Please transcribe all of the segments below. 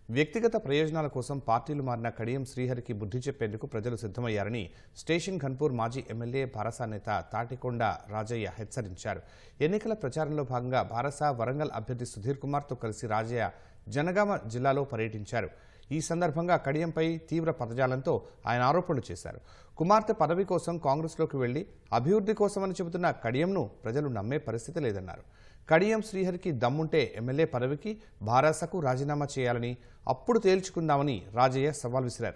వ్యక్తిగత ప్రయోజనాల కోసం పార్టీలు మారిన కడియం శ్రీహరికి బుద్ధి చెప్పేందుకు ప్రజలు సిద్ధమయ్యారని స్టేషన్ ఘన్పూర్ మాజీ ఎమ్మెల్యే భారసా నేత తాటికొండ రాజయ్య హెచ్చరించారు ఎన్నికల ప్రచారంలో భాగంగా భారసా వరంగల్ అభ్యర్థి సుధీర్ కుమార్తో కలిసి రాజయ్య జనగామ జిల్లాలో పర్యటించారు ఈ సందర్భంగా కడియంపై తీవ్ర పదజాలంతో ఆయన ఆరోపణలు చేశారు కుమార్తె పదవి కోసం కాంగ్రెస్లోకి వెళ్లి అభివృద్ధి కోసమని చెబుతున్న కడియంను ప్రజలు నమ్మే పరిస్థితి లేదన్నారు కడియం శ్రీహరికి దమ్ముంటే ఎమ్మెల్యే పదవికి భారాసకు రాజీనామా చేయాలని అప్పుడు తేల్చుకుందామని రాజయ్య సవాల్ విసిరారు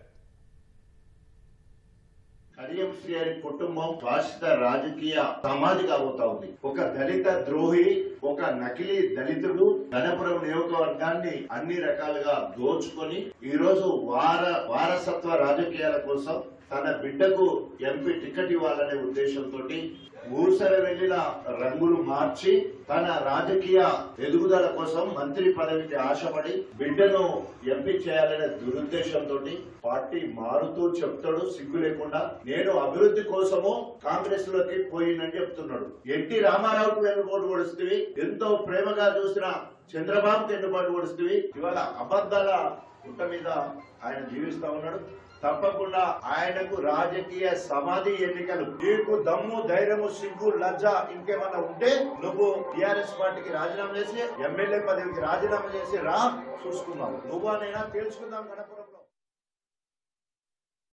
కడియం శ్రీహరి కుటుంబం శాశ్వత రాజకీయ సమాధి కాబోతా ఉంది ఒక దళిత ద్రోహి ఒక నకిలీ దళితుడు గణపురం నియోజకవర్గాన్ని అన్ని రకాలుగా దోచుకొని ఈ రోజు వార వారసత్వ రాజకీయాల కోసం తన బిడ్డకు ఎంపీ టికెట్ ఇవ్వాలనే ఉద్దేశంతో ఊసర వెళ్లిన రంగులు మార్చి తన రాజకీయ ఎదుగుదల కోసం మంత్రి పదవికి ఆశపడి బిడ్డను ఎంపీ చేయాలనే దురుద్దేశంతో పార్టీ మారుతూ చెప్తాడు సిగ్గు లేకుండా నేను అభివృద్ధి కోసము కాంగ్రెస్ లోకి పోయినని చెప్తున్నాడు ఎన్టీ రామారావుకు వెన్నుపోటు పొడుస్తుంది ఎంతో ప్రేమగా చూసిన చంద్రబాబుకి వెన్నుపోటు పొడుస్తుంది ఇవాళ అబద్ధాల పుట్ట మీద ఆయన జీవిస్తా ఉన్నాడు తప్పకుండా ఆయనకు రాజకీయ సమాధి ఎన్నికలు నీకు దమ్ము ధైర్యము సిగ్గు లజ్జ ఇంకేమన్నా ఉంటే నువ్వు టిఆర్ఎస్ పార్టీకి రాజీనామా చేసి ఎమ్మెల్యే పదవికి రాజీనామా చేసి రా చూసుకుందాం నువ్వు నేనా తేల్చుకుందాం గణప